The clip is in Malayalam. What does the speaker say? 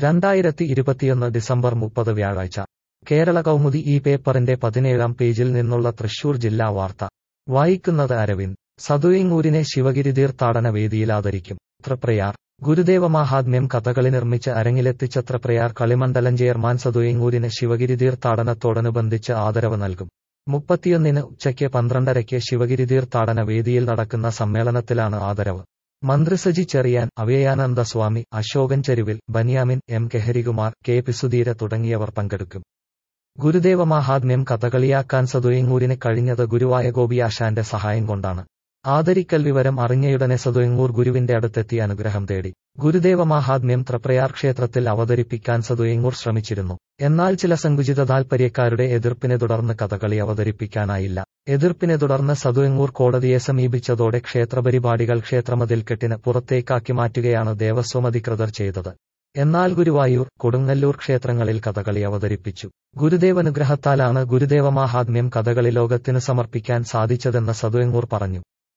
രണ്ടായിരത്തി ഇരുപത്തിയൊന്ന് ഡിസംബർ മുപ്പത് വ്യാഴാഴ്ച കേരള കൗമുദി ഈ പേപ്പറിന്റെ പതിനേഴാം പേജിൽ നിന്നുള്ള തൃശൂർ ജില്ലാ വാർത്ത വായിക്കുന്നത് അരവിന്ദ് സതുയങ്ങൂരിനെ ശിവഗിരി തീർത്ഥാടന വേദിയിൽ ആദരിക്കും തൃപ്രയാർ ഗുരുദേവ മാഹാത്മ്യം കഥകളി നിർമ്മിച്ച് അരങ്ങിലെത്തിച്ച തൃപ്രയാർ കളിമണ്ഡലം ചെയർമാൻ സതുയങ്ങൂരിന് ശിവഗിരി തീർത്ഥാടനത്തോടനുബന്ധിച്ച് ആദരവ് നൽകും മുപ്പത്തിയൊന്നിന് ഉച്ചയ്ക്ക് പന്ത്രണ്ടരയ്ക്ക് ശിവഗിരി തീർത്ഥാടന വേദിയിൽ നടക്കുന്ന സമ്മേളനത്തിലാണ് ആദരവ് മന്ത്രി സജി ചെറിയാൻ അവയാനന്ദ സ്വാമി അശോകൻ ചെരുവിൽ ബനിയാമിൻ എം കെഹരികുമാർ കെ പിസുധീര തുടങ്ങിയവർ പങ്കെടുക്കും ഗുരുദേവ മാഹാത്മ്യം കഥകളിയാക്കാൻ സതുയങ്ങൂരിന് കഴിഞ്ഞത് ഗുരുവായ ഗോപിയാശാന്റെ സഹായം കൊണ്ടാണ് ആദരിക്കൽ വിവരം അറിഞ്ഞയുടനെ സതുയങ്ങൂർ ഗുരുവിന്റെ അടുത്തെത്തി അനുഗ്രഹം തേടി ഗുരുദേവ മാഹാത്മ്യം ത്രപ്രയാർ ക്ഷേത്രത്തിൽ അവതരിപ്പിക്കാൻ സതുയങ്ങൂർ ശ്രമിച്ചിരുന്നു എന്നാൽ ചില സങ്കുചിത താൽപര്യക്കാരുടെ എതിർപ്പിനെ തുടർന്ന് കഥകളി അവതരിപ്പിക്കാനായില്ല എതിർപ്പിനെ തുടർന്ന് സതുയങ്ങൂർ കോടതിയെ സമീപിച്ചതോടെ ക്ഷേത്രപരിപാടികൾ ക്ഷേത്രമതിൽക്കെട്ടിന് പുറത്തേക്കാക്കി മാറ്റുകയാണ് ദേവസ്വം അധികൃതർ ചെയ്തത് എന്നാൽ ഗുരുവായൂർ കൊടുങ്ങല്ലൂർ ക്ഷേത്രങ്ങളിൽ കഥകളി അവതരിപ്പിച്ചു ഗുരുദേവനുഗ്രഹത്താലാണ് ഗുരുദേവ മാഹാത്മ്യം കഥകളി ലോകത്തിന് സമർപ്പിക്കാൻ സാധിച്ചതെന്ന് സതുയങ്ങൂർ പറഞ്ഞു